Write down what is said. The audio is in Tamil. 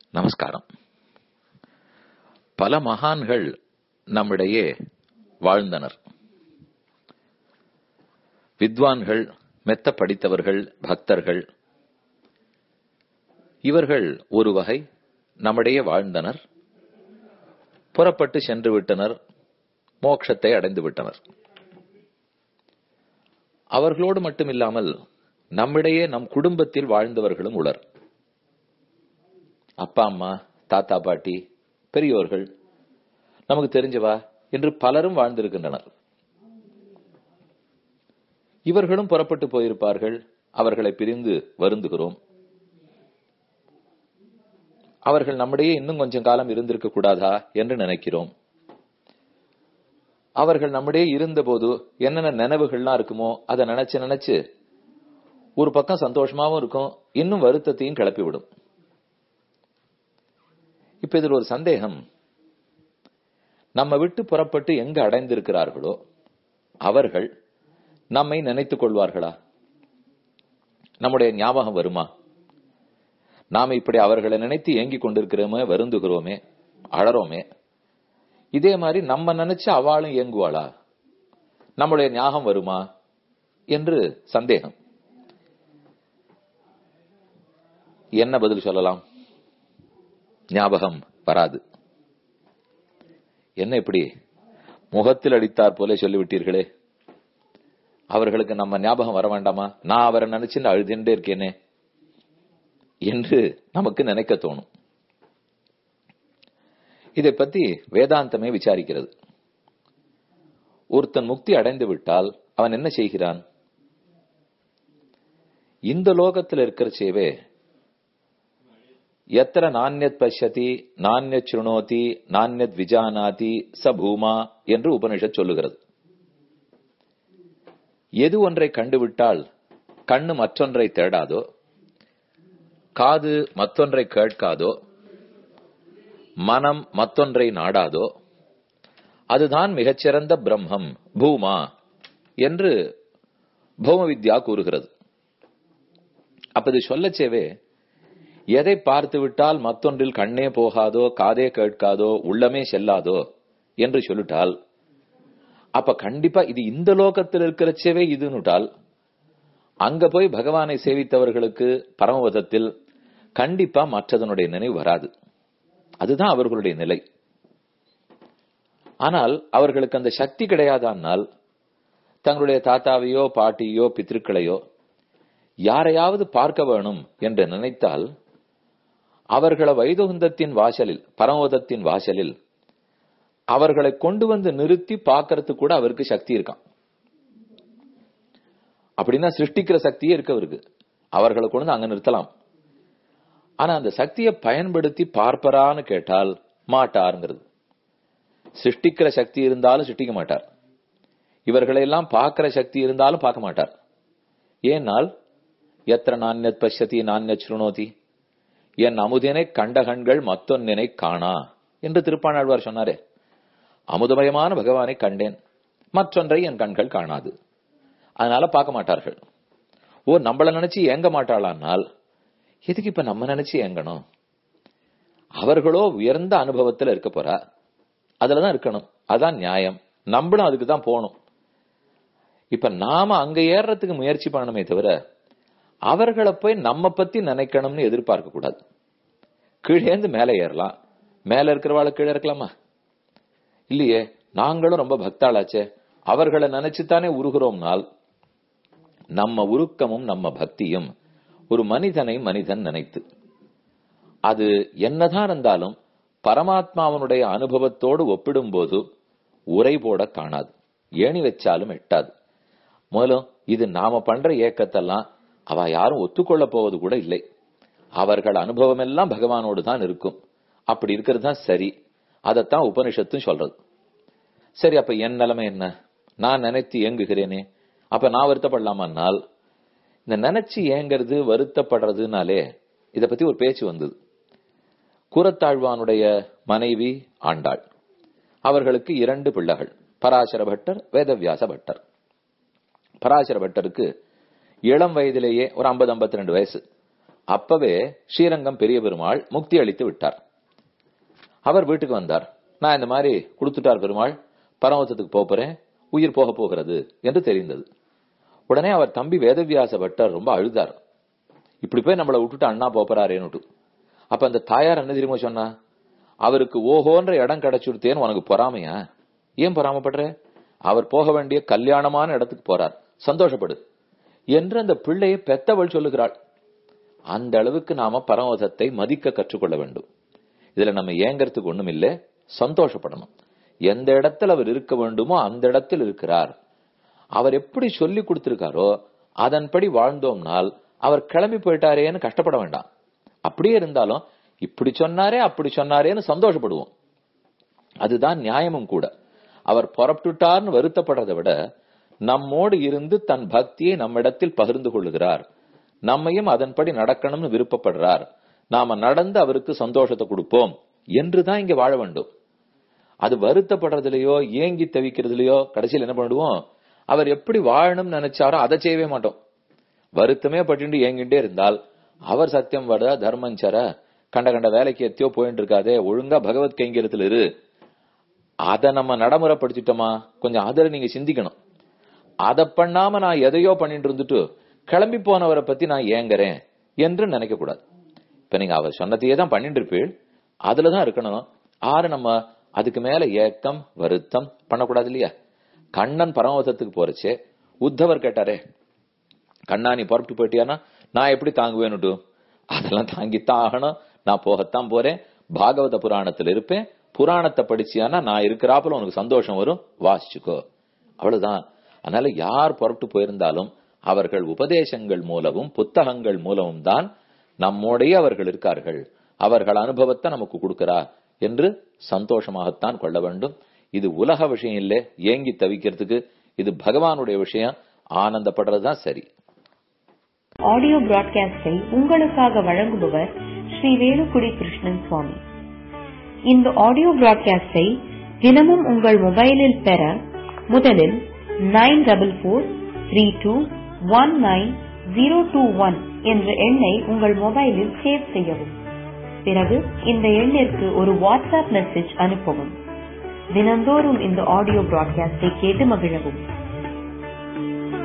நமஸ்காரம் பல மகான்கள் நம்மிடையே வாழ்ந்தனர் வித்வான்கள் மெத்த படித்தவர்கள் பக்தர்கள் இவர்கள் ஒரு வகை நம்மிடையே வாழ்ந்தனர் புறப்பட்டு சென்று விட்டனர் மோட்சத்தை அடைந்து விட்டனர் அவர்களோடு மட்டுமில்லாமல் நம்மிடையே நம் குடும்பத்தில் வாழ்ந்தவர்களும் உளர் அப்பா அம்மா தாத்தா பாட்டி பெரியோர்கள் நமக்கு தெரிஞ்சவா என்று பலரும் வாழ்ந்திருக்கின்றனர் இவர்களும் புறப்பட்டு போயிருப்பார்கள் அவர்களை பிரிந்து வருந்துகிறோம் அவர்கள் நம்மிடையே இன்னும் கொஞ்சம் காலம் இருந்திருக்க கூடாதா என்று நினைக்கிறோம் அவர்கள் நம்மிடையே இருந்தபோது என்னென்ன நினைவுகள்லாம் இருக்குமோ அதை நினைச்சு நினைச்சு ஒரு பக்கம் சந்தோஷமாவும் இருக்கும் இன்னும் வருத்தத்தையும் கிளப்பி விடும் இப்ப இதில் ஒரு சந்தேகம் நம்ம விட்டு புறப்பட்டு எங்க அடைந்திருக்கிறார்களோ அவர்கள் நம்மை நினைத்துக் கொள்வார்களா நம்முடைய ஞாபகம் வருமா நாம இப்படி அவர்களை நினைத்து ஏங்கிக் கொண்டிருக்கிறோமே வருந்துகிறோமே அழறோமே இதே மாதிரி நம்ம நினைச்சு அவளும் இயங்குவாளா நம்முடைய ஞாபகம் வருமா என்று சந்தேகம் என்ன பதில் சொல்லலாம் ஞாபகம் வராது என்ன இப்படி முகத்தில் அடித்தார் போல சொல்லிவிட்டீர்களே அவர்களுக்கு நம்ம ஞாபகம் வர வேண்டாமா நான் அவரை நினைச்சு அழுதுண்டே இருக்கேனே என்று நமக்கு நினைக்க தோணும் இதை பத்தி வேதாந்தமே விசாரிக்கிறது ஒருத்தன் முக்தி அடைந்து விட்டால் அவன் என்ன செய்கிறான் இந்த லோகத்தில் இருக்கிற சேவே எத்திர நானியத் பஷ்யதி நானியத் சுணோதி நானியத் விஜானாதி ச பூமா என்று உபனிஷத் சொல்லுகிறது எது ஒன்றை கண்டுவிட்டால் கண்ணு மற்றொன்றை தேடாதோ காது மற்றொன்றை கேட்காதோ மனம் மற்றொன்றை நாடாதோ அதுதான் மிகச்சிறந்த பிரம்மம் பூமா என்று பௌம வித்யா கூறுகிறது அப்ப இது சொல்லச்சேவே எதை பார்த்து விட்டால் மற்றொன்றில் கண்ணே போகாதோ காதே கேட்காதோ உள்ளமே செல்லாதோ என்று சொல்லிட்டால் அப்ப கண்டிப்பா இது இந்த லோகத்தில் இருக்கிறச்சவே இதுன்னுட்டால் அங்க போய் பகவானை சேவித்தவர்களுக்கு பரமபதத்தில் கண்டிப்பா மற்றதனுடைய நினைவு வராது அதுதான் அவர்களுடைய நிலை ஆனால் அவர்களுக்கு அந்த சக்தி கிடையாதானால் தங்களுடைய தாத்தாவையோ பாட்டியோ பித்திருக்களையோ யாரையாவது பார்க்க வேணும் என்று நினைத்தால் அவர்களை வைதுகுந்தத்தின் வாசலில் பரமோதத்தின் வாசலில் அவர்களை கொண்டு வந்து நிறுத்தி பார்க்கறது கூட அவருக்கு சக்தி இருக்கான் அப்படின்னா சிருஷ்டிக்கிற சக்தியே இருக்கு அவருக்கு அவர்களை கொண்டு அங்க நிறுத்தலாம் ஆனா அந்த சக்தியை பயன்படுத்தி பார்ப்பரான்னு கேட்டால் மாட்டாருங்கிறது சிருஷ்டிக்கிற சக்தி இருந்தாலும் சிருஷ்டிக்க மாட்டார் இவர்களை எல்லாம் பார்க்கிற சக்தி இருந்தாலும் பார்க்க மாட்டார் ஏனால் எத்திர நானியத் பஷ்யதி நானியத் சுருணோதி என் அமுதினை கண்ட கண்கள் மத்தொன்னினை காணா என்று திருப்பாணாழ்வார் சொன்னாரே அமுதமயமான பகவானை கண்டேன் மற்றொன்றை என் கண்கள் காணாது அதனால பார்க்க மாட்டார்கள் ஓ நம்மள நினைச்சு ஏங்க மாட்டாளானால் எதுக்கு இப்ப நம்ம நினைச்சு ஏங்கணும் அவர்களோ உயர்ந்த அனுபவத்துல இருக்க போறா அதுலதான் இருக்கணும் அதான் நியாயம் நம்மளும் அதுக்கு தான் போகணும் இப்ப நாம அங்க ஏறதுக்கு முயற்சி பண்ணணுமே தவிர அவர்களை போய் நம்ம பத்தி நினைக்கணும்னு எதிர்பார்க்க கூடாது கீழேந்து மேலே ஏறலாம் மேல இருக்கிறவாளை கீழே இருக்கலாமா இல்லையே நாங்களும் ரொம்ப பக்தாளாச்சே அவர்களை நினைச்சுத்தானே உருகிறோம்னால் நம்ம உருக்கமும் நம்ம பக்தியும் ஒரு மனிதனை மனிதன் நினைத்து அது என்னதான் இருந்தாலும் பரமாத்மாவனுடைய அனுபவத்தோடு ஒப்பிடும்போது உரை போட காணாது ஏணி வச்சாலும் எட்டாது மேலும் இது நாம பண்ற ஏக்கத்தெல்லாம் அவ யாரும் ஒத்துக்கொள்ள போவது கூட இல்லை அவர்கள் அனுபவம் எல்லாம் பகவானோடு தான் இருக்கும் அப்படி இருக்கிறது தான் சரி அதைத்தான் உபனிஷத்தும் சொல்றது சரி அப்ப என் நிலைமை என்ன நான் நினைத்து ஏங்குகிறேனே அப்ப நான் வருத்தப்படலாமான்னால் இந்த நினைச்சு ஏங்கிறது வருத்தப்படுறதுனாலே இத பத்தி ஒரு பேச்சு வந்தது கூரத்தாழ்வானுடைய மனைவி ஆண்டாள் அவர்களுக்கு இரண்டு பிள்ளைகள் பராசர பட்டர் வேதவியாச பட்டர் பராசர பட்டருக்கு இளம் வயதிலேயே ஒரு ஐம்பது ஐம்பத்தி ரெண்டு வயசு அப்பவே ஸ்ரீரங்கம் பெரிய பெருமாள் முக்தி அளித்து விட்டார் அவர் வீட்டுக்கு வந்தார் நான் இந்த மாதிரி கொடுத்துட்டார் பெருமாள் பரமத்தத்துக்கு போப் போறேன் உயிர் போக போகிறது என்று தெரிந்தது உடனே அவர் தம்பி வேதவியாச பட்டர் ரொம்ப அழுதார் இப்படி போய் நம்மளை விட்டுட்டு அண்ணா போறாரேன்னுட்டு அப்ப அந்த தாயார் என்ன தெரியுமா சொன்னா அவருக்கு ஓஹோன்ற இடம் கிடைச்சுடுத்தேன்னு உனக்கு பொறாமையா ஏன் பொறாமப்படுற அவர் போக வேண்டிய கல்யாணமான இடத்துக்கு போறார் சந்தோஷப்படு என்று அந்த பிள்ளையை பெத்தவள் சொல்லுகிறாள் அந்த அளவுக்கு நாம பரமதத்தை மதிக்க கற்றுக்கொள்ள வேண்டும் இதுல நம்ம ஏங்கறதுக்கு ஒண்ணும் இல்ல சந்தோஷப்படணும் எந்த இடத்துல அவர் இருக்க வேண்டுமோ அந்த இடத்தில் இருக்கிறார் அவர் எப்படி சொல்லி கொடுத்திருக்காரோ அதன்படி வாழ்ந்தோம்னால் அவர் கிளம்பி போயிட்டாரேன்னு கஷ்டப்பட வேண்டாம் அப்படியே இருந்தாலும் இப்படி சொன்னாரே அப்படி சொன்னாரேன்னு சந்தோஷப்படுவோம் அதுதான் நியாயமும் கூட அவர் புறப்பட்டுட்டார்னு வருத்தப்படுறதை விட நம்மோடு இருந்து தன் பக்தியை நம்மிடத்தில் பகிர்ந்து கொள்ளுகிறார் நம்மையும் அதன்படி நடக்கணும்னு விருப்பப்படுறார் நாம நடந்து அவருக்கு சந்தோஷத்தை கொடுப்போம் என்றுதான் இங்க வாழ வேண்டும் அது வருத்தப்படுறதுலயோ ஏங்கி தவிக்கிறதுலயோ கடைசியில் என்ன பண்ணுவோம் அவர் எப்படி வாழணும்னு நினைச்சாரோ அதை செய்யவே மாட்டோம் வருத்தமே பட்டு ஏங்கிட்டே இருந்தால் அவர் சத்தியம் வட தர்மஞ்சர கண்ட கண்ட வேலைக்கு எத்தியோ போயிட்டு இருக்காதே ஒழுங்கா பகவத் கைங்கரத்துல இரு அதை நம்ம நடைமுறைப்படுத்திட்டோமா கொஞ்சம் அதில் நீங்க சிந்திக்கணும் அதை பண்ணாம நான் எதையோ பண்ணிட்டு இருந்துட்டு கிளம்பி போனவரை பத்தி நான் ஏங்குறேன் என்று நினைக்க கூடாது இப்ப நீங்க அவர் சொன்னதையே தான் பண்ணிட்டு இருப்பீள் அதுலதான் இருக்கணும் ஆறு நம்ம அதுக்கு மேல ஏக்கம் வருத்தம் பண்ணக்கூடாது இல்லையா கண்ணன் பரமவதத்துக்கு போறச்சே உத்தவர் கேட்டாரே கண்ணா நீ புறப்பட்டு போயிட்டியானா நான் எப்படி தாங்குவேன்னுட்டு அதெல்லாம் தாங்கித்தான் ஆகணும் நான் போகத்தான் போறேன் பாகவத புராணத்துல இருப்பேன் புராணத்தை படிச்சியானா நான் இருக்கிறாப்புல உனக்கு சந்தோஷம் வரும் வாசிச்சுக்கோ அவ்வளவுதான் அதனால யார் புறப்பட்டு போயிருந்தாலும் அவர்கள் உபதேசங்கள் மூலமும் புத்தகங்கள் மூலமும் தான் நம்மோடைய அவர்கள் இருக்கார்கள் அவர்கள் அனுபவத்தை நமக்கு கொடுக்கிறார் என்று சந்தோஷமாகத்தான் கொள்ள வேண்டும் இது உலக விஷயம் இல்லை ஏங்கி தவிக்கிறதுக்கு இது பகவானுடைய விஷயம் ஆனந்தப்படுறதுதான் சரி ஆடியோ பிராட்காஸ்டை உங்களுக்காக வழங்குபவர் ஸ்ரீ வேலுக்குடி கிருஷ்ணன் சுவாமி இந்த ஆடியோ பிராட்காஸ்டை தினமும் உங்கள் மொபைலில் பெற முதலில் nine double four three two one nine zero two one என்ற எண்ணை உங்கள் மொபைலில் சேவ் செய்யவும் பிறகு இந்த எண்ணிற்கு ஒரு வாட்ஸ்அப் மெசேஜ் அனுப்பவும் தினந்தோறும் இந்த ஆடியோ பிராட்காஸ்டை கேட்டு மகிழவும்